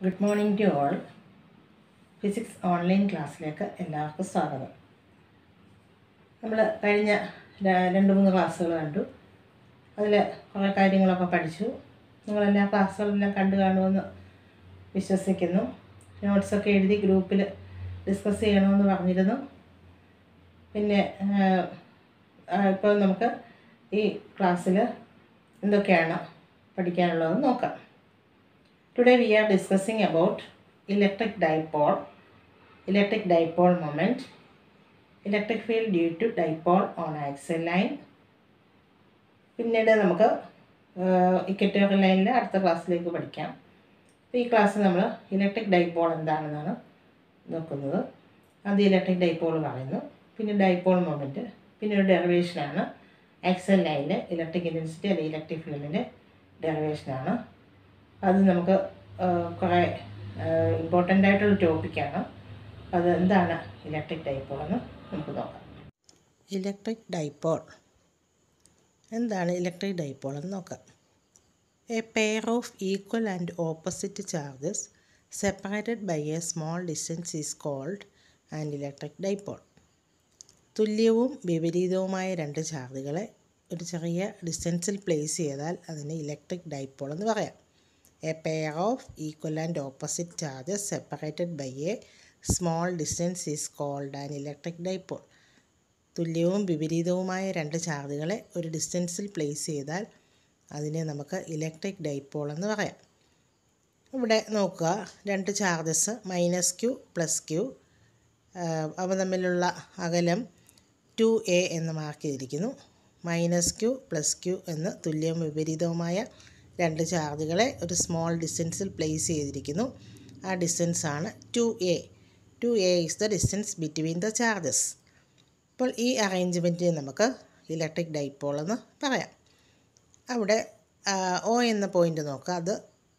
Good morning to all physics online ക്ലാസ്സിലേക്ക് എല്ലാവർക്കും സ്വാഗതം നമ്മൾ കഴിഞ്ഞ ര- രണ്ട് മൂന്ന് ക്ലാസ്സുകൾ കണ്ടു അതിൽ കുറേ കാര്യങ്ങളൊക്കെ പഠിച്ചു നിങ്ങളെല്ലാ ക്ലാസ്സുകളെല്ലാം കണ്ടു കാണുമെന്ന് വിശ്വസിക്കുന്നു നോട്ട്സൊക്കെ എഴുതി ഗ്രൂപ്പിൽ ഡിസ്കസ് ചെയ്യണമെന്ന് പറഞ്ഞിരുന്നു പിന്നെ ഇപ്പോൾ നമുക്ക് ഈ ക്ലാസ്സിൽ എന്തൊക്കെയാണ് പഠിക്കാനുള്ളതെന്ന് നോക്കാം Today we are discussing about electric dipole, electric dipole moment, electric field due to dipole on axial line. പിന്നീട് നമുക്ക് ഇക്കറ്റോറിയൽ ലൈനിൽ അടുത്ത ക്ലാസ്സിലേക്ക് പഠിക്കാം അപ്പോൾ ഈ ക്ലാസ്സിൽ നമ്മൾ ഇലക്ട്രിക് ഡൈപോൾ എന്താണെന്നാണ് നോക്കുന്നത് ആദ്യം ഇലക്ട്രിക് ഡൈപോൾ പറയുന്നു പിന്നെ ഡൈപോൾ മൊമെൻറ്റ് പിന്നെ ഒരു ഡെറിവേഷനാണ് ആക്സൽ ലൈനിൽ ഇലക്ട്രിക് ഇൻറ്റൻസിറ്റി അല്ലെങ്കിൽ ഇലക്ട്രിക് ഫീൽഡിൻ്റെ ഡെറിവേഷനാണ് അത് നമുക്ക് ആ, കുറേ ഇമ്പോർട്ടൻ്റ് ആയിട്ടുള്ള ടോപ്പിക്കാണ് അത് എന്താണ് ഇലക്ട്രിക് ഡൈപോൾ എന്ന് നമുക്ക് നോക്കാം ഇലക്ട്രിക് ഡൈപോൾ എന്താണ് ഇലക്ട്രിക് ഡൈപോൾ എന്ന് നോക്കാം a pair of equal and opposite charges separated by a small distance is called an electric dipole തുല്യവും വിപരീതവുമായ രണ്ട് ചാർജുകളെ ഒരു ചെറിയ ഡിസ്റ്റൻസിൽ പ്ലേസ് ചെയ്താൽ അതിനെ ഇലക്ട്രിക് ഡൈപോൾ എന്ന് പറയാം a pair of equal and opposite charges separated by a small distance is called an electric dipole തുല്യവും വിപരീതവുമായ രണ്ട് ചാർജുകളെ ഒരു ഡിസ്റ്റൻസിൽ പ്ലേസ് ചെയ്താൽ അതിനെ നമുക്ക് ഇലക്ട്രിക് ഡൈപോൾ എന്ന് പറയാം ഇവിടെ നോക്കുക രണ്ട് charges minus Q plus Q അവ തമ്മിലുള്ള അകലം ടു എ എന്ന് മാർക്ക് ചെയ്തിരിക്കുന്നു മൈനസ് ക്യൂ പ്ലസ് ക്യൂ എന്ന് തുല്യവും വിപരീതവുമായ രണ്ട് ചാർജുകളെ ഒരു സ്മോൾ ഡിസ്റ്റൻസിൽ പ്ലേസ് ചെയ്തിരിക്കുന്നു ആ ഡിസ്റ്റൻസ് ആണ് two A two A is the distance between the charges അപ്പോൾ ഈ അറേഞ്ച്മെൻറ്റിനെ നമുക്ക് ഇലക്ട്രിക് ഡൈപോൾ എന്ന് പറയാം അവിടെ ഒ എന്ന പോയിൻ്റ് നോക്കുക അത്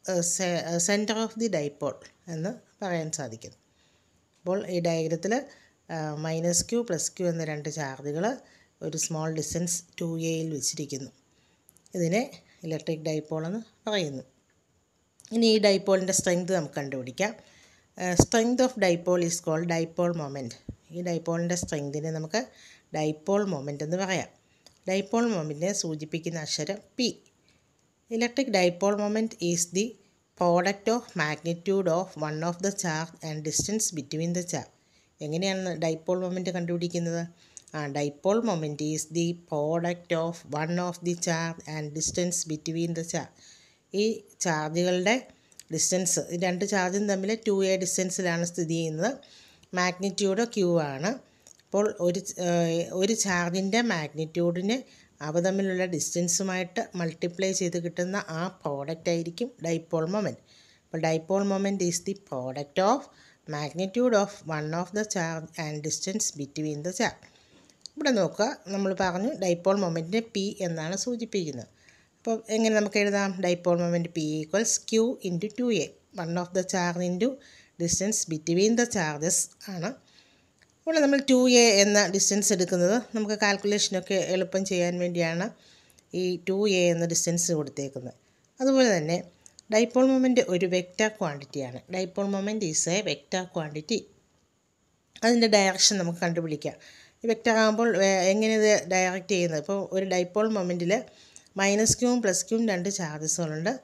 സെൻറ്റർ ഓഫ് ദി ഡൈപോൾ എന്ന് പറയാൻ സാധിക്കും അപ്പോൾ ഈ ഡയഗ്രത്തിൽ മൈനസ് ക്യൂ പ്ലസ് ക്യൂ എന്ന രണ്ട് ചാർജുകൾ ഒരു സ്മോൾ ഡിസ്റ്റൻസ് ടു എയിൽ വെച്ചിരിക്കുന്നു ഇതിനെ ഇലക്ട്രിക് ഡൈപോൾ എന്ന് പറയുന്നു ഇനി ഈ ഡൈപോളിൻ്റെ സ്ട്രെങ്ത് നമുക്ക് കണ്ടുപിടിക്കാം strength of dipole is called dipole moment ഈ ഡൈപോളിൻ്റെ സ്ട്രെങ്തിനെ നമുക്ക് ഡൈപോൾ മൊമെൻ്റ് എന്ന് പറയാം ഡൈപോൾ മൊമെൻറ്റിനെ സൂചിപ്പിക്കുന്ന അക്ഷരം P electric dipole moment is the product of magnitude of one of the charge and distance between the charge എങ്ങനെയാണ് ഡൈപോൾ മൊമെൻറ്റ് കണ്ടുപിടിക്കുന്നത് ആ dipole moment is the product of one of the charge and distance between the charge ഈ ചാർജുകളുടെ distance ഈ രണ്ട് ചാർജും തമ്മിൽ to A ഡിസ്റ്റൻസിലാണ് സ്ഥിതി ചെയ്യുന്നത് മാഗ്നിറ്റ്യൂഡ് ക്യൂ ആണ് അപ്പോൾ ഒരു ച- ഏഹ് ഒരു ചാർജിൻ്റെ മാഗ്നിറ്റ്യൂഡിന് അവ തമ്മിലുള്ള ഡിസ്റ്റൻസുമായിട്ട് മൾട്ടിപ്ലൈ ചെയ്ത് കിട്ടുന്ന ആ പ്രോഡക്റ്റ് ആയിരിക്കും ഡൈപോൾ മൊമെൻറ്റ് അപ്പോൾ dipole moment is the product of magnitude of one of the charge and distance between the charge ഇവിടെ നോക്കുക നമ്മൾ പറഞ്ഞു ഡൈപോൾ മൊമെൻറ്റിനെ പി എന്നാണ് സൂചിപ്പിക്കുന്നത് അപ്പോൾ എങ്ങനെ നമുക്ക് എഴുതാം dipole moment P equals Q into two A one of the charge into distance between the charges ആണ് ഇവിടെ നമ്മൾ ടു എ എന്ന ഡിസ്റ്റൻസ് എടുക്കുന്നത് നമുക്ക് കാൽക്കുലേഷനൊക്കെ എളുപ്പം ചെയ്യാൻ വേണ്ടിയാണ് ഈ ടു എ എന്ന ഡിസ്റ്റൻസ് കൊടുത്തേക്കുന്നത് അതുപോലെ തന്നെ ഡൈപോൾ മൊമെൻറ്റ് ഒരു വെക്റ്റർ ക്വാണ്ടിറ്റിയാണ് dipole moment is a vector quantity അതിൻ്റെ ഡയറക്ഷൻ നമുക്ക് കണ്ടുപിടിക്കാം ഈ വെക്റ്റർ ആകുമ്പോൾ വേ- എങ്ങനെ ഇത് ഡയറക്റ്റ് ചെയ്യുന്നത് ഇപ്പോൾ ഒരു ഡൈപോൾ മൊമെൻറ്റിൽ മൈനസ് ക്യൂവും പ്ലസ് ക്യൂവും രണ്ട് ചാർജസുകളുണ്ട്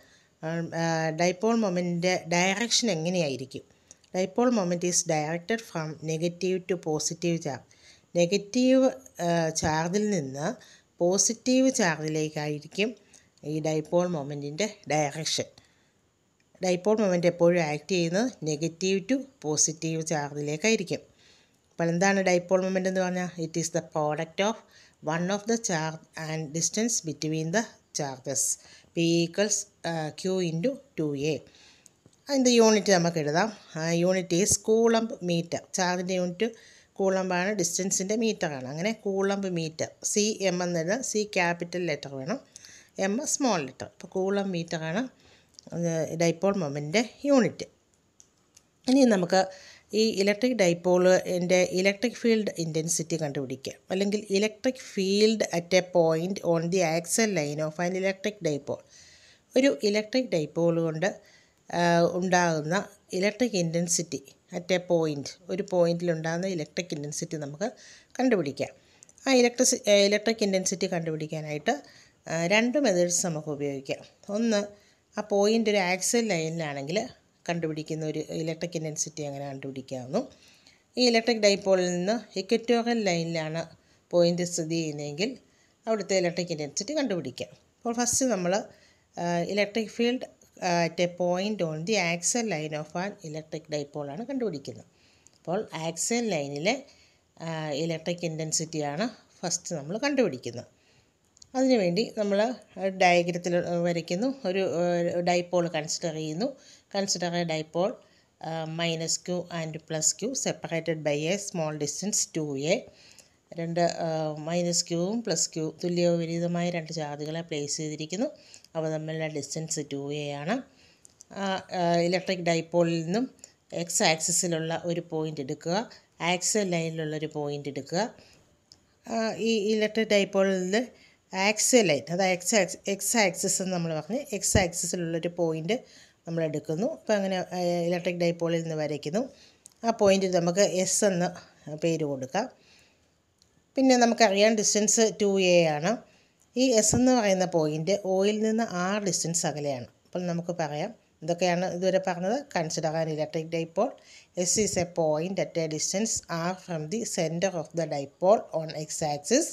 ഡൈപോൾ മൊമെൻറ്റിൻ്റെ ഡയറക്ഷൻ എങ്ങനെയായിരിക്കും dipole moment is directed from negative to positive charge negative ചാർജിൽ നിന്ന് പോസിറ്റീവ് ചാർജിലേക്കായിരിക്കും ഈ ഡൈപോൾ മൊമെൻറ്റിൻ്റെ ഡയറക്ഷൻ ഡൈപോൾ മൊമെൻറ്റ് എപ്പോഴും ആക്ട് ചെയ്യുന്നത് നെഗറ്റീവ് ടു പോസിറ്റീവ് ചാർജിലേക്കായിരിക്കും അപ്പോൾ എന്താണ് ഡൈപോൾ മൊമെൻ്റ് എന്ന് പറഞ്ഞാൽ it is the product of one of the charge and distance between the charges P equals Q into two A അതിൻ്റെ യൂണിറ്റ് നമുക്ക് എഴുതാം യൂണിറ്റ് ഈസ് കൂളംബ് മീറ്റർ ചാർജിൻ്റെ യൂണിറ്റ് കൂളമ്പാണ് ഡിസ്റ്റൻസിൻ്റെ മീറ്ററാണ് അങ്ങനെ കൂളംബ് മീറ്റർ സി എം എന്ന് എഴുതാം സി ക്യാപിറ്റൽ ലെറ്റർ വേണം എം സ്മോൾ ലെറ്റർ അപ്പോൾ കൂളം മീറ്ററാണ് ഡൈപോൾ മൊമെൻറ്റിൻ്റെ യൂണിറ്റ് ഇനി നമുക്ക് ഈ ഇലക്ട്രിക് ഡൈപോളിൻ്റെ ഇലക്ട്രിക് ഫീൽഡ് ഇൻറ്റൻസിറ്റി കണ്ടുപിടിക്കാം അല്ലെങ്കിൽ electric field at a point on the axial line of an electric dipole ഒരു ഇലക്ട്രിക് ഡൈപോൾ കൊണ്ട് ഉണ്ടാകുന്ന electric intensity at a point ഒരു പോയിൻറ്റിലുണ്ടാകുന്ന ഇലക്ട്രിക് ഇൻറ്റൻസിറ്റി നമുക്ക് കണ്ടുപിടിക്കാം ആ ഇലക്ട്രിസി ഇലക്ട്രിക് ഇൻറ്റൻസിറ്റി കണ്ടുപിടിക്കാനായിട്ട് ആ, രണ്ട് മെത്തേഡ്സ് നമുക്ക് ഉപയോഗിക്കാം ഒന്ന് ആ പോയിൻ്റ് ഒരു ആക്സൽ ലൈനിലാണെങ്കിൽ കണ്ടുപിടിക്കുന്ന ഒരു ഇലക്ട്രിക് ഇൻറ്റൻസിറ്റി എങ്ങനെ കണ്ടുപിടിക്കാമെന്നും ഈ ഇലക്ട്രിക് ഡൈപ്പോളിൽ നിന്ന് ഇക്വറ്റോറിയൽ ലൈനിലാണ് പോയിൻ്റ് സ്ഥിതി ചെയ്യുന്നതെങ്കിൽ അവിടുത്തെ ഇലക്ട്രിക് ഇൻറ്റൻസിറ്റി കണ്ടുപിടിക്കാം അപ്പോൾ ഫസ്റ്റ് നമ്മൾ electric field at a point on the axial line of an electric ഡൈപ്പോളാണ് കണ്ടുപിടിക്കുന്നത് അപ്പോൾ ആക്സൽ ലൈനിലെ ഇലക്ട്രിക് ഇൻറ്റൻസിറ്റിയാണ് ഫസ്റ്റ് നമ്മൾ കണ്ടുപിടിക്കുന്നത് അതിനുവേണ്ടി നമ്മൾ ഡയഗ്രത്തിൽ വരയ്ക്കുന്നു ഒരു ഡൈപോൾ കൺസിഡർ ചെയ്യുന്നു consider a dipole minus Q and plus Q separated by a small distance two A രണ്ട് മൈനസ് ക്യൂവും പ്ലസ് ക്യൂ തുല്യവിപരീതമായ രണ്ട് ചാർജുകളെ പ്ലേസ് ചെയ്തിരിക്കുന്നു അവ തമ്മിലുള്ള ഡിസ്റ്റൻസ് ടു എ ആണ് ഇലക്ട്രിക് ഡൈപോളിൽ നിന്നും എക്സ് ആക്സിസിലുള്ള ഒരു പോയിൻ്റ് എടുക്കുക ആക്സൽ ലൈനിലുള്ള ഒരു പോയിൻ്റ് എടുക്കുക ആ, ഈ ഇലക്ട്രിക് ഡൈപ്പോളിൽ ആക്സൽ ലൈൻ അത് എക്സ് ആക്സ് എക്സ് ആക്സിസ് എന്ന് നമ്മൾ പറഞ്ഞ് എക്സ് ആക്സിസിലുള്ളൊരു പോയിൻ്റ് നമ്മൾ എടുക്കുന്നു അപ്പോൾ അങ്ങനെ ഇലക്ട്രിക് ഡൈപ്പോളിൽ നിന്ന് വരയ്ക്കുന്നു ആ പോയിൻ്റ് നമുക്ക് എസ് എന്ന് പേര് കൊടുക്കാം പിന്നെ നമുക്കറിയാം ഡിസ്റ്റൻസ് ടു എ ആണ് ഈ എസ് എന്ന് പറയുന്ന പോയിൻ്റ് ഒയിൽ നിന്ന് ആറ് ഡിസ്റ്റൻസ് അകലെയാണ് അപ്പോൾ നമുക്ക് പറയാം ഇതൊക്കെയാണ് ഇതുവരെ പറഞ്ഞത് consider an electric dipole S is a point at a distance R from the centre of the dipole on X axis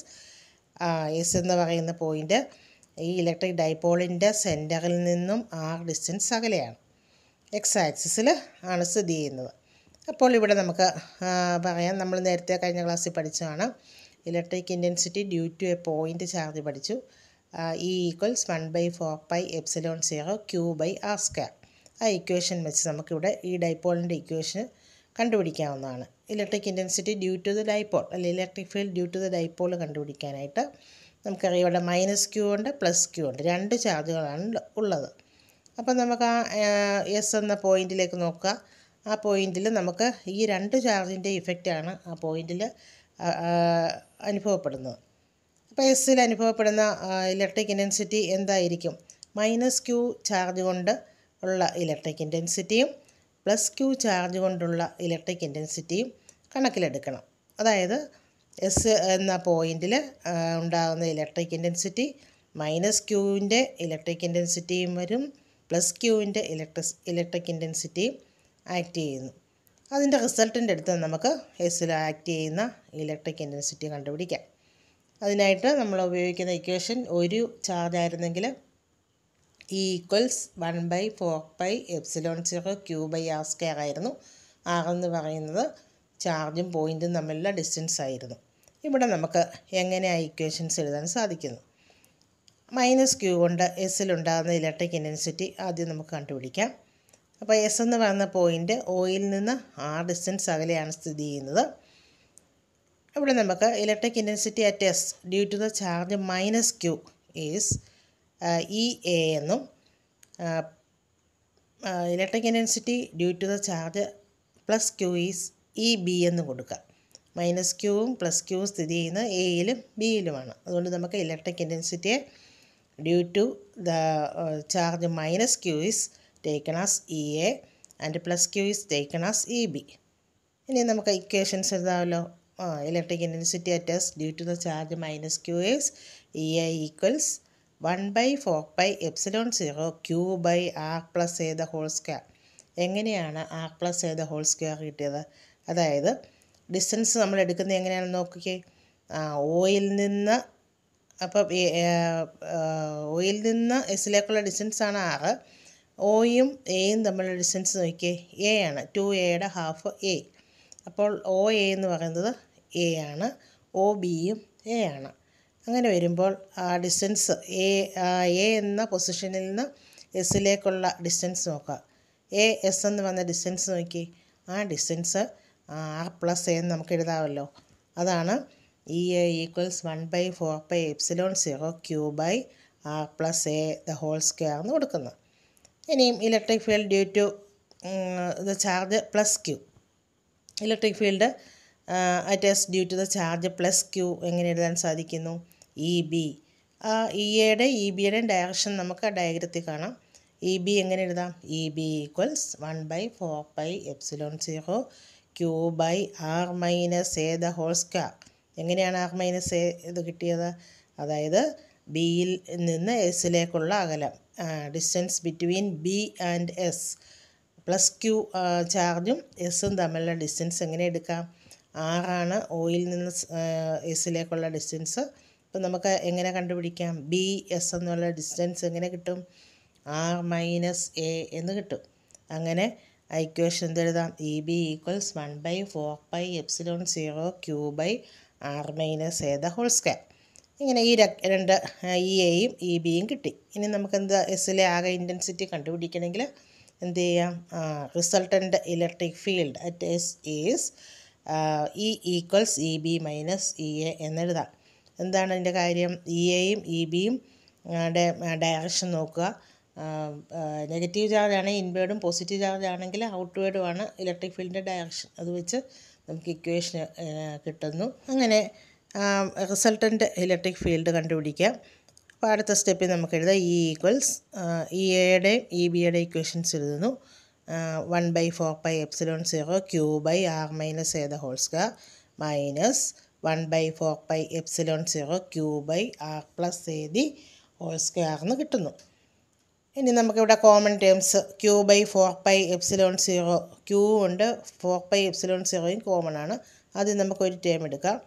S എന്ന് പറയുന്ന പോയിൻ്റ് ഈ ഇലക്ട്രിക് ഡൈപോളിൻ്റെ സെൻറ്ററിൽ നിന്നും ആറ് ഡിസ്റ്റൻസ് അകലെയാണ് എക്സ് ആക്സിസിൽ ആണ് സ്ഥിതി ചെയ്യുന്നത് അപ്പോൾ ഇവിടെ നമുക്ക് ആ, പറയാം നമ്മൾ നേരത്തെ കഴിഞ്ഞ ക്ലാസ്സിൽ പഠിച്ചതാണ് electric intensity due to a point charge പഠിച്ചു E equals one by four pi epsilon zero Q by R square ആ ഇക്വേഷൻ വെച്ച് നമുക്കിവിടെ ഈ ഡൈപോളിൻ്റെ ഇക്വേഷൻ കണ്ടുപിടിക്കാവുന്നതാണ് electric intensity due to the dipole അല്ലെങ്കിൽ electric field due to the dipole കണ്ടുപിടിക്കാനായിട്ട് നമുക്കറിയാം ഇവിടെ മൈനസ് ക്യൂ ഉണ്ട് പ്ലസ് ക്യൂ ഉണ്ട് രണ്ട് ചാർജുകളാണ് ഉള്ള- ഉള്ളത് അപ്പോൾ നമുക്ക് ആ എസ് എന്ന പോയിന്റിലേക്ക് നോക്കുക ആ പോയിന്റിൽ നമുക്ക് ഈ രണ്ട് ചാർജിൻ്റെ ഇഫക്റ്റാണ് ആ പോയിന്റിൽ അനുഭവപ്പെടുന്നത് അപ്പോൾ എസ്സിൽ അനുഭവപ്പെടുന്ന ഇലക്ട്രിക് ഇൻറ്റൻസിറ്റി എന്തായിരിക്കും മൈനസ് ക്യൂ ചാർജ് കൊണ്ട് ഉള്ള ഇലക്ട്രിക് ഇൻറ്റൻസിറ്റിയും പ്ലസ് ക്യൂ ചാർജ് കൊണ്ടുള്ള ഇലക്ട്രിക് ഇൻറ്റൻസിറ്റിയും കണക്കിലെടുക്കണം അതായത് എസ് എന്ന പോയിന്റിൽ ഉണ്ടാകുന്ന ഇലക്ട്രിക് ഇൻറ്റൻസിറ്റി മൈനസ് ക്യൂവിൻ്റെ ഇലക്ട്രിക് ഇൻറ്റൻസിറ്റിയും വരും പ്ലസ് ക്യൂവിൻ്റെ ഇലക്ട്രിക് ഇലക്ട്രിക് ഇൻറ്റൻസിറ്റിയും ആക്ട് ചെയ്യുന്നു അതിൻ്റെ റിസൾട്ടിൻ്റെ അടുത്ത് നമുക്ക് എസ്സിൽ ആക്ട് ചെയ്യുന്ന ഇലക്ട്രിക് ഇൻറ്റൻസിറ്റി കണ്ടുപിടിക്കാം അതിനായിട്ട് നമ്മൾ ഉപയോഗിക്കുന്ന ഇക്വേഷൻ ഒരു ചാർജ് ആയിരുന്നെങ്കിൽ E equals one by four by epsilon zero Q by R square ആയിരുന്നു ആർ എന്ന് പറയുന്നത് ചാർജും പോയിൻറ്റും തമ്മിലുള്ള ഡിസ്റ്റൻസ് ആയിരുന്നു ഇവിടെ നമുക്ക് എങ്ങനെ ആ ഇക്വേഷൻസ് എഴുതാൻ സാധിക്കുന്നു മൈനസ് ക്യൂ കൊണ്ട് എസ്സിലുണ്ടാകുന്ന ഇലക്ട്രിക് ഇൻറ്റൻസിറ്റി ആദ്യം നമുക്ക് കണ്ടുപിടിക്കാം അപ്പോൾ എസ് എന്ന് പറയുന്ന പോയിൻ്റ് ഒയിൽ നിന്ന് ആർ ഡിസ്റ്റൻസ് അകലെയാണ് സ്ഥിതി ചെയ്യുന്നത് ഇവിടെ നമുക്ക് electric intensity at S due to the charge minus Q is E A എന്നും electric intensity due to the charge plus Q is E B എന്ന് കൊടുക്കുക മൈനസ് ക്യൂവും പ്ലസ് ക്യൂവും സ്ഥിതി ചെയ്യുന്ന എയിലും ബിയിലുമാണ് അതുകൊണ്ട് നമുക്ക് ഇലക്ട്രിക് ഇൻറ്റൻസിറ്റിയെ due to the charge minus Q is taken as E A and plus Q is taken as E B ഇനി നമുക്ക് ഇക്വേഷൻസ് എഴുതാമല്ലോ ആ electric intensity at S due to the charge minus Q is E A equals one by four by epsilon zero Q by R plus A the whole square എങ്ങനെയാണ് R plus A the whole square കിട്ടിയത് അതായത് distance നമ്മൾ എടുക്കുന്നത് എങ്ങനെയാണെന്ന് നോക്കിക്കേ ആ oil നിന്ന് അപ്പം ഓയിൽ നിന്ന് എസിലേക്കുള്ള ഡിസ്റ്റൻസാണ് ആറ് ഓയും എയും തമ്മിലുള്ള ഡിസ്റ്റൻസ് നോക്കിയേ എ ആണ് ടു എയുടെ ഹാഫ് എ അപ്പോൾ ഒ എ എന്ന് പറയുന്നത് എ ആണ് ഒ ബിയും എ ആണ് അങ്ങനെ വരുമ്പോൾ ആ ഡിസ്റ്റൻസ് എ എ എന്ന പൊസിഷനിൽ നിന്ന് എസിലേക്കുള്ള ഡിസ്റ്റൻസ് നോക്കുക എ എസ് എന്ന് വന്ന ഡിസ്റ്റൻസ് നോക്കി ആ ഡിസ്റ്റൻസ് ആർ പ്ലസ് എ എന്ന് നമുക്ക് എഴുതാമല്ലോ അതാണ് E A equals one by four by epsilon zero Q by R plus A the whole square എന്ന് കൊടുക്കുന്നത് ഇനിയും electric field due to the charge plus Q electric field at S due to the charge plus Q എങ്ങനെ എഴുതാൻ സാധിക്കുന്നു E B ആ E എയുടെ E ബിയുടെയും direction നമുക്ക് ആ ഡയഗ്രത്തിൽ കാണാം ഇ ബി എങ്ങനെ എഴുതാം E B equals one by four by epsilon zero Q by R minus A the whole square എങ്ങനെയാണ് ആർ മൈനസ് എ ഇത് കിട്ടിയത് അതായത് ബിയിൽ നിന്ന് എസിലേക്കുള്ള അകലം distance between B and S plus Q ചാർജും എസും തമ്മിലുള്ള ഡിസ്റ്റൻസ് എങ്ങനെ എടുക്കാം ആറാണ് ഒയിൽ നിന്ന് എസിലേക്കുള്ള ഡിസ്റ്റൻസ് അപ്പം നമുക്ക് എങ്ങനെ കണ്ടുപിടിക്കാം ബി എസ് എന്നുള്ള ഡിസ്റ്റൻസ് എങ്ങനെ കിട്ടും ആർ മൈനസ് എ എന്ന് കിട്ടും അങ്ങനെ ഇക്വേഷൻ എന്തെഴുതാം E B equals one by four by epsilon zero Q by R minus A the whole square ഇങ്ങനെ ഈ രണ്ട് ഇ എയും ഇ ബിയും കിട്ടി ഇനി നമുക്ക് എന്താ എസ്സിലെ ആകെ ഇൻറ്റൻസിറ്റി കണ്ടുപിടിക്കണമെങ്കിൽ എന്ത് ചെയ്യാം resultant electric field at S is E equals E B minus E A എന്നെഴുതാം എന്താണ് അതിൻ്റെ കാര്യം ഇ എയും ഇ ബിയും ഡയറക്ഷൻ നോക്കുക നെഗറ്റീവ് ചാർജ് ആണെങ്കിൽ ഇൻവേർഡും പോസിറ്റീവ് ചാർജ് ആണെങ്കിൽ ഔട്ട്വേർഡുമാണ് ഇലക്ട്രിക് ഫീൽഡിൻ്റെ ഡയറക്ഷൻ അത് വെച്ച് നമുക്ക് ഇക്വേഷൻ കിട്ടുന്നു അങ്ങനെ റിസൾട്ടൻ്റ് ഇലക്ട്രിക് ഫീൽഡ് കണ്ടുപിടിക്കാം അപ്പോൾ അടുത്ത സ്റ്റെപ്പിൽ നമുക്ക് എഴുതാം ഇ ഈക്വൽസ് ഇ എയുടെയും ഇ ബിയുടെ ഇക്വേഷൻസ് എഴുതുന്നു one by four by epsilon zero Q by R minus A the whole square minus one by four by epsilon zero Q by R plus A the whole square എന്ന് കിട്ടുന്നു ഇനി നമുക്കിവിടെ common terms Q by four pi epsilon zero Q ഉണ്ട് four pi epsilon സീറോയും common ആണ് ആദ്യം നമുക്കൊരു term എടുക്കാം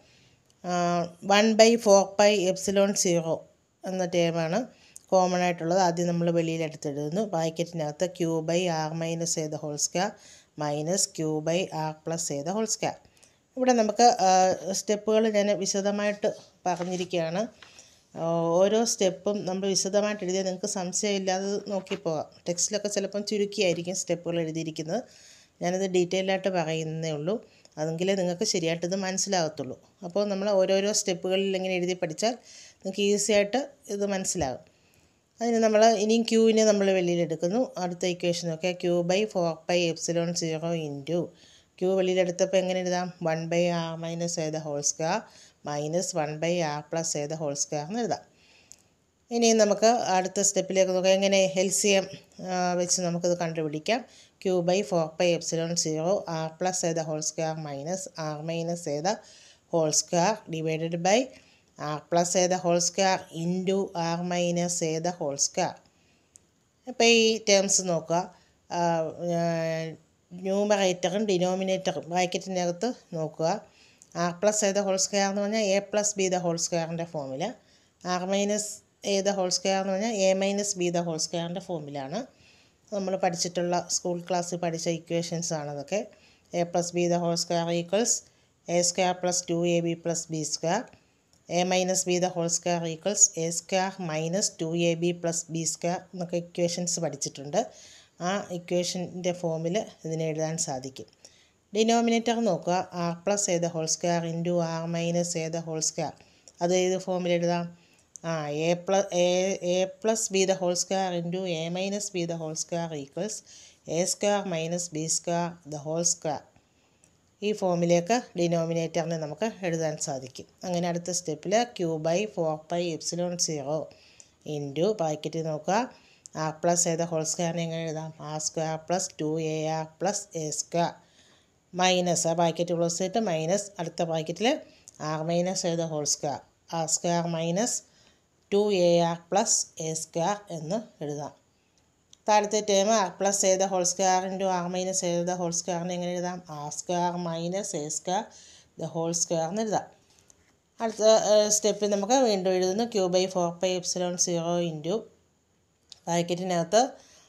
one by four pi epsilon zero എന്ന ടേമാണ് കോമൺ ആയിട്ടുള്ളത് ആദ്യം നമ്മൾ വെളിയിൽ എടുത്തെഴുതുന്നു ബ്രാക്കറ്റിനകത്ത് ക്യൂ ബൈ ആർ മൈനസ് ചെയ്ത whole square minus Q by R plus ചെയ്ത ഹോൾ സ്ക്വയർ ഇവിടെ നമുക്ക് സ്റ്റെപ്പുകൾ ഞാൻ വിശദമായിട്ട് പറഞ്ഞിരിക്കുകയാണ് ഓരോ സ്റ്റെപ്പും നമ്മൾ വിശദമായിട്ട് എഴുതിയാൽ നിങ്ങൾക്ക് സംശയമില്ലാതെ നോക്കിപ്പോകാം ടെക്സ്റ്റിലൊക്കെ ചിലപ്പം ചുരുക്കിയായിരിക്കും സ്റ്റെപ്പുകൾ എഴുതിയിരിക്കുന്നത് ഞാനത് ഡീറ്റെയിൽ ആയിട്ട് പറയുന്നേ ഉള്ളൂ അതെങ്കിലേ നിങ്ങൾക്ക് ശരിയായിട്ട് ഇത് മനസ്സിലാകത്തുള്ളൂ അപ്പോൾ നമ്മൾ ഓരോരോ സ്റ്റെപ്പുകളിൽ ഇങ്ങനെ എഴുതി പഠിച്ചാൽ നിങ്ങൾക്ക് ഈസി ആയിട്ട് ഇത് മനസ്സിലാകും അതിന് നമ്മൾ ഇനിയും ക്യൂവിനെ നമ്മൾ വെളിയിലെടുക്കുന്നു അടുത്ത ഇക്വേഷൻ നോക്കിയാൽ Q by four by epsilon zero into Q വെളിയിലെടുത്തപ്പോൾ എങ്ങനെ എഴുതാം one by R minus A the whole square minus one by R plus A the whole square എന്ന് എഴുതാം ഇനി നമുക്ക് അടുത്ത സ്റ്റെപ്പിലേക്ക് നോക്കാം എങ്ങനെ എൽ സി എം വെച്ച് നമുക്കിത് കണ്ടുപിടിക്കാം Q by four by epsilon zero R plus A the whole square minus R minus A the whole square divided by R plus A the whole square into R minus A the whole square അപ്പോൾ ഈ terms നോക്കുക ന്യൂമറേറ്ററും ഡിനോമിനേറ്ററും ബ്രാക്കറ്റിനകത്ത് നോക്കുക R plus A the whole square എന്ന് പറഞ്ഞാൽ A plus B the whole സ്ക്വയറിൻ്റെ ഫോമിൽ R minus A the whole square എന്ന് പറഞ്ഞാൽ A minus B the whole സ്ക്വയറിൻ്റെ ഫോമിലാണ് നമ്മൾ പഠിച്ചിട്ടുള്ള സ്കൂൾ ക്ലാസ്സിൽ പഠിച്ച ഇക്വേഷൻസ് ആണ് അതൊക്കെ A plus B the whole square equals A square plus two A B plus B square A minus B the whole square equals A square minus two A B plus B square എന്നൊക്കെ equations പഠിച്ചിട്ടുണ്ട് ആ ഇക്വേഷൻ്റെ ഫോമിൽ ഇതിനെ എഴുതാൻ സാധിക്കും denominator നോക്കുക R plus A the whole square into R minus A the whole square അത് ഏത് ഫോമിൽ എഴുതാം ആ A plus A A plus B the whole square into A minus B the whole square equals A square minus B square the whole square ഈ ഫോമിലേക്ക് ഡിനോമിനേറ്ററിനെ നമുക്ക് എഴുതാൻ സാധിക്കും അങ്ങനെ അടുത്ത സ്റ്റെപ്പിൽ Q by four by epsilon zero into ബ്രാക്കറ്റിൽ നോക്കുക R plus A the whole സ്ക്വയറിനെ എങ്ങനെ എഴുതാം R square plus two A R plus A square minus ആ ബ്രാക്കറ്റ് ക്ലോസ് ചെയ്തിട്ട് മൈനസ് അടുത്ത ബ്രാക്കറ്റിൽ R minus A the whole square R square minus two A R plus A square എന്ന് എഴുതാം താഴത്തെ term R plus A the whole square into R minus A the whole സ്ക്വയറിന് എങ്ങനെ എഴുതാം R square minus A square the whole square എന്ന് എഴുതാം അടുത്ത സ്റ്റെപ്പിൽ നമുക്ക് വീണ്ടും എഴുതുന്നു Q by four by epsilon zero into ബ്രാക്കറ്റിനകത്ത്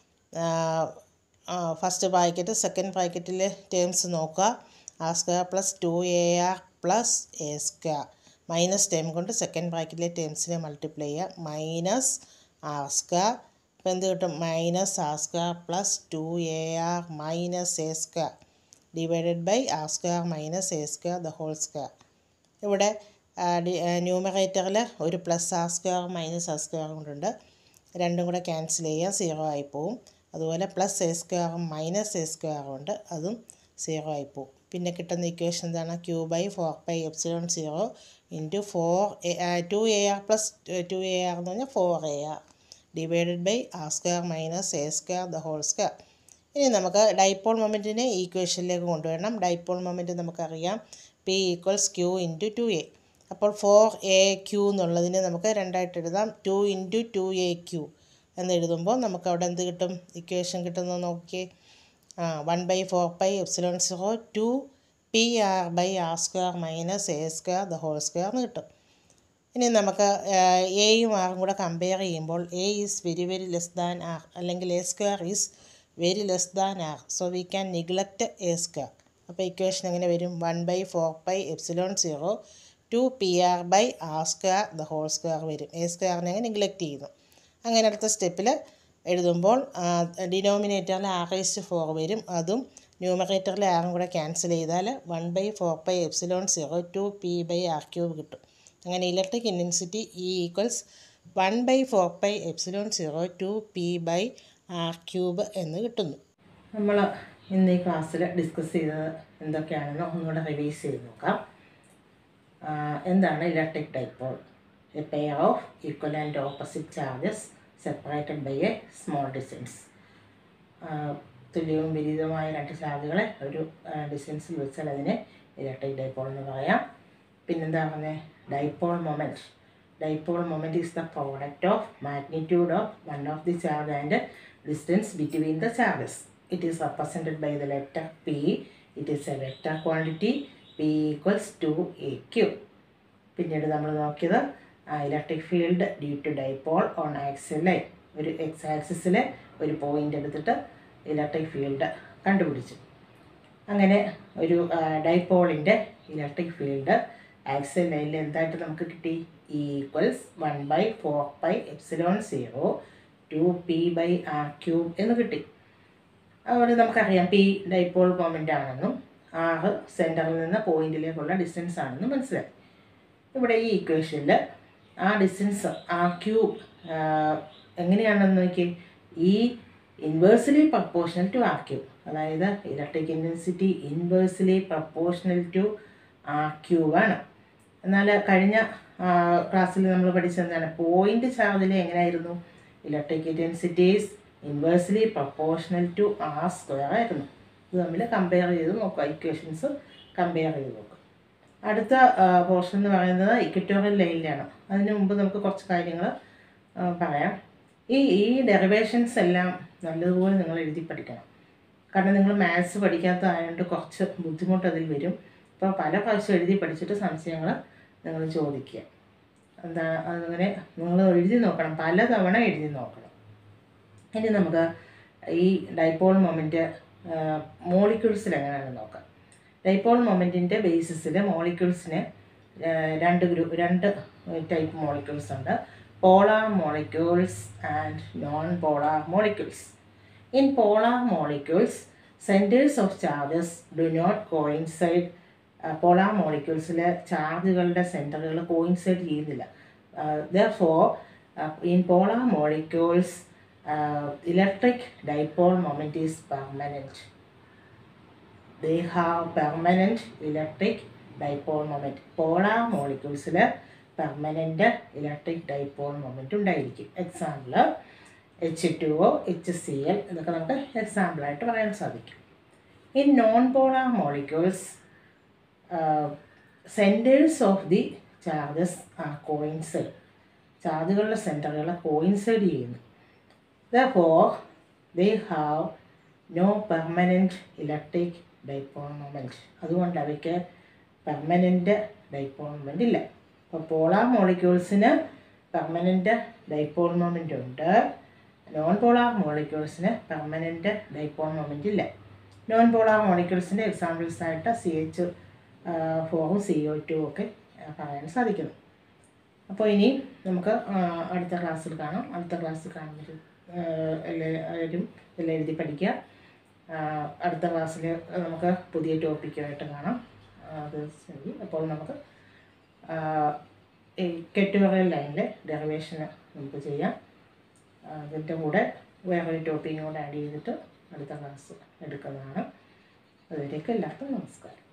ഫസ്റ്റ് ബ്രാക്കറ്റ് സെക്കൻഡ് ബ്രാക്കറ്റിലെ ടേംസ് നോക്കുക R square plus two A R plus A square minus term കൊണ്ട് സെക്കൻഡ് ബ്രാക്കറ്റിലെ ടേംസിനെ മൾട്ടിപ്ലൈ ചെയ്യുക മൈനസ് ആർ സ്ക്വയർ അപ്പോൾ എന്ത് കിട്ടും minus R square plus two A R minus A square divided by R square minus A square the whole square ഇവിടെ ന്യൂമറേറ്ററിൽ ഒരു plus R square minus R square കൊണ്ടുണ്ട് രണ്ടും കൂടെ ക്യാൻസൽ ചെയ്യുക സീറോ ആയി പോവും അതുപോലെ പ്ലസ് എ സ്ക്വയറും മൈനസ് എ സ്ക്വയറും ഉണ്ട് അതും സീറോ ആയി പോവും പിന്നെ കിട്ടുന്ന ഇക്വേഷൻ എന്താണ് Q by four by epsilon zero into four two A R plus two A R എന്ന് പറഞ്ഞാൽ four A R divided by R square minus A square the whole square ഇനി നമുക്ക് ഡൈപോൾ മൊമെൻറ്റിനെ ഈക്വേഷനിലേക്ക് കൊണ്ടുവരണം ഡൈപോൾ മൊമെൻറ്റ് നമുക്കറിയാം P equals Q into two A അപ്പോൾ four A Q എന്നുള്ളതിനെ നമുക്ക് രണ്ടായിട്ട് എഴുതാം two into two A Q എന്ന് എഴുതുമ്പോൾ നമുക്ക് അവിടെ എന്ത് കിട്ടും ഇക്വേഷൻ കിട്ടുന്നത് നോക്കിയേ ആ one by four by epsilon zero two P R by R square minus A square the whole square എന്ന് കിട്ടും ഇനി നമുക്ക് എയും ആറും കൂടെ കമ്പയർ ചെയ്യുമ്പോൾ A is very very less than R അല്ലെങ്കിൽ A square is very less than R so we can neglect A square അപ്പോൾ ഇക്വേഷൻ എങ്ങനെ വരും one by four by epsilon zero two P R by R square the whole square വരും A സ്ക്വയറിനെ neglect ചെയ്യുന്നു അങ്ങനെ അടുത്ത സ്റ്റെപ്പിൽ എഴുതുമ്പോൾ ഡിനോമിനേറ്ററിൽ ആർ ഈസ്റ്റ് ഫോർ വരും അതും ന്യൂമറേറ്ററിൽ ആറും കൂടെ ക്യാൻസൽ ചെയ്താൽ one by four by epsilon zero two P by R cube കിട്ടും അങ്ങനെ electric intensity E equals one by four by epsilon zero two P by R cube എന്ന് കിട്ടുന്നു നമ്മൾ ഇന്ന് ഈ ക്ലാസ്സിൽ ഡിസ്കസ് ചെയ്തത് എന്തൊക്കെയാണെന്ന് ഒന്നുകൂടെ റിവൈസ് ചെയ്ത് നോക്കാം ആ, എന്താണ് electric dipole a pair of equal and opposite charges separated by a small distance തുല്യവും വിപരീതമായ രണ്ട് ചാർജുകളെ ഒരു ഡിസ്റ്റൻസിൽ വെച്ചാൽ അതിനെ ഇലക്ട്രിക് ഡൈപോൾ എന്ന് പറയാം പിന്നെന്താ പറഞ്ഞത് dipole moment dipole moment is the product of magnitude of one of the charge and distance between the charges it is represented by the letter P it is a vector quantity P equals two A Q പിന്നീട് നമ്മൾ നോക്കിയത് electric field due to dipole on axial line ഒരു X ആക്സിസിൽ ഒരു point എടുത്തിട്ട് electric field കണ്ടുപിടിച്ചു അങ്ങനെ ഒരു ഡൈപോളിൻ്റെ ഇലക്ട്രിക് ഫീൽഡ് ആക്സിൽ ലൈനിൽ എന്തായിട്ട് നമുക്ക് കിട്ടി equals one by four by epsilon zero two P by R cube എന്ന് കിട്ടി അതുകൊണ്ട് നമുക്കറിയാം പി ഡൈപോൾ മൊമെൻ്റ് ആണെന്നും ആറ് സെൻറ്ററിൽ നിന്ന് പോയിന്റിലേക്കുള്ള ഡിസ്റ്റൻസ് ആണെന്നും മനസ്സിലായി ഇവിടെ ഈ ഇക്വേഷനിൽ ആ ഡിസ്റ്റൻസ് ആ ക്യൂബ് എങ്ങനെയാണെന്ന് നോക്കി ഈ inversely proportional to R cube അതായത് electric intensity inversely proportional to R ക്യൂബാണ് എന്നാൽ കഴിഞ്ഞ ക്ലാസ്സിൽ നമ്മൾ പഠിച്ചത് എന്താണ് പോയിന്റ് ചാർജിൽ എങ്ങനെയായിരുന്നു electric intensities inversely proportional to R square ആയിരുന്നു ഇത് തമ്മിൽ കമ്പയർ ചെയ്ത് നോക്കുക ഇക്വേഷൻസ് കമ്പയർ ചെയ്ത് നോക്കുക അടുത്ത പോർഷൻ എന്ന് പറയുന്നത് ഇക്വറ്റോറിയൽ ലൈനിലാണ് അതിന് മുമ്പ് നമുക്ക് കുറച്ച് കാര്യങ്ങൾ പറയാം ഈ ഈ ഡെറിവേഷൻസ് എല്ലാം നല്ലതുപോലെ നിങ്ങൾ എഴുതി പഠിക്കണം കാരണം നിങ്ങൾ മാത്സ് പഠിക്കാത്തതായതുകൊണ്ട് കുറച്ച് ബുദ്ധിമുട്ട് അതിൽ വരും അപ്പോൾ പല പ്രാവശ്യം എഴുതി പഠിച്ചിട്ട് സംശയങ്ങൾ നിങ്ങൾ ചോദിക്കുക എന്താ അങ്ങനെ നിങ്ങൾ എഴുതി നോക്കണം പലതവണ എഴുതി നോക്കണം ഇനി നമുക്ക് ഈ ഡൈപോൾ മൊമെൻറ്റ് മോളിക്യൂൾസിൽ എങ്ങനെയാണെന്ന് നോക്കാം ഡൈപോൾ മൊമെൻറ്റിൻ്റെ ബേസിസിൽ മോളിക്യൂൾസിന് രണ്ട് ഗ്രൂപ്പ് രണ്ട് ടൈപ്പ് മോളിക്യൂൾസ് ഉണ്ട് polar molecules and non polar molecules in polar molecules centres of charges do not coincide polar മോളിക്യൂൾസിലെ ചാർജുകളുടെ സെൻറ്ററുകൾ കോയിൻസൈഡ് ചെയ്യുന്നില്ല therefore in polar molecules electric dipole moment is permanent they have permanent electric dipole moment polar മോളിക്യൂൾസിൽ permanent electric dipole moment ഉണ്ടായിരിക്കും example H two O H C L ഇതൊക്കെ നമുക്ക് എക്സാമ്പിളായിട്ട് പറയാൻ സാധിക്കും in non polar molecules centres of the charges are coincide ചാർജുകളുടെ സെൻറ്ററുകൾ coincide ചെയ്യുന്നു therefore they have no permanent electric dipole moment അതുകൊണ്ട് അവയ്ക്ക് പെർമനൻറ്റ് ഡൈപോൾ മൊമെൻ്റ് ഇല്ല അപ്പോൾ പോളാർ മോളിക്യൂൾസിന് പെർമനൻറ്റ് ഡൈപോൾ മൊമെൻ്റ് ഉണ്ട് നോൺ പോളാർ മോളിക്യൂൾസിന് പെർമനൻറ്റ് ഡൈപോൾ മൊമെൻ്റ് ഇല്ല നോൺ പോളാർ മോളിക്യൂൾസിൻ്റെ എക്സാമ്പിൾസ് ആയിട്ട് സി എച്ച് ഫോറും സി ഒ ടു ഒക്കെ ആ, പറയാൻ സാധിക്കുന്നു അപ്പോൾ ഇനി നമുക്ക് ആ, അടുത്ത ക്ലാസ്സിൽ കാണാം അടുത്ത ക്ലാസ്സിൽ കാണുമ്പോൾ എല്ലാവരും എല്ലാം എഴുതി പഠിക്കുക ആ, അടുത്ത ക്ലാസ്സിൽ നമുക്ക് പുതിയ ടോപ്പിക്കുമായിട്ട് കാണാം ആ, അത് ശരി അപ്പോൾ നമുക്ക് ആ, ഈ കെട്ടുവറൽ ലൈനിലെ ഡെറിവേഷന് നമുക്ക് ചെയ്യാം ആ, അതിൻ്റെ കൂടെ വേറൊരു ടോപ്പിക്കും കൂടെ ആഡ് ചെയ്തിട്ട് അടുത്ത ക്ലാസ് എടുക്കുന്നതാണ് അതുവരേക്കും എല്ലാവർക്കും നമസ്കാരം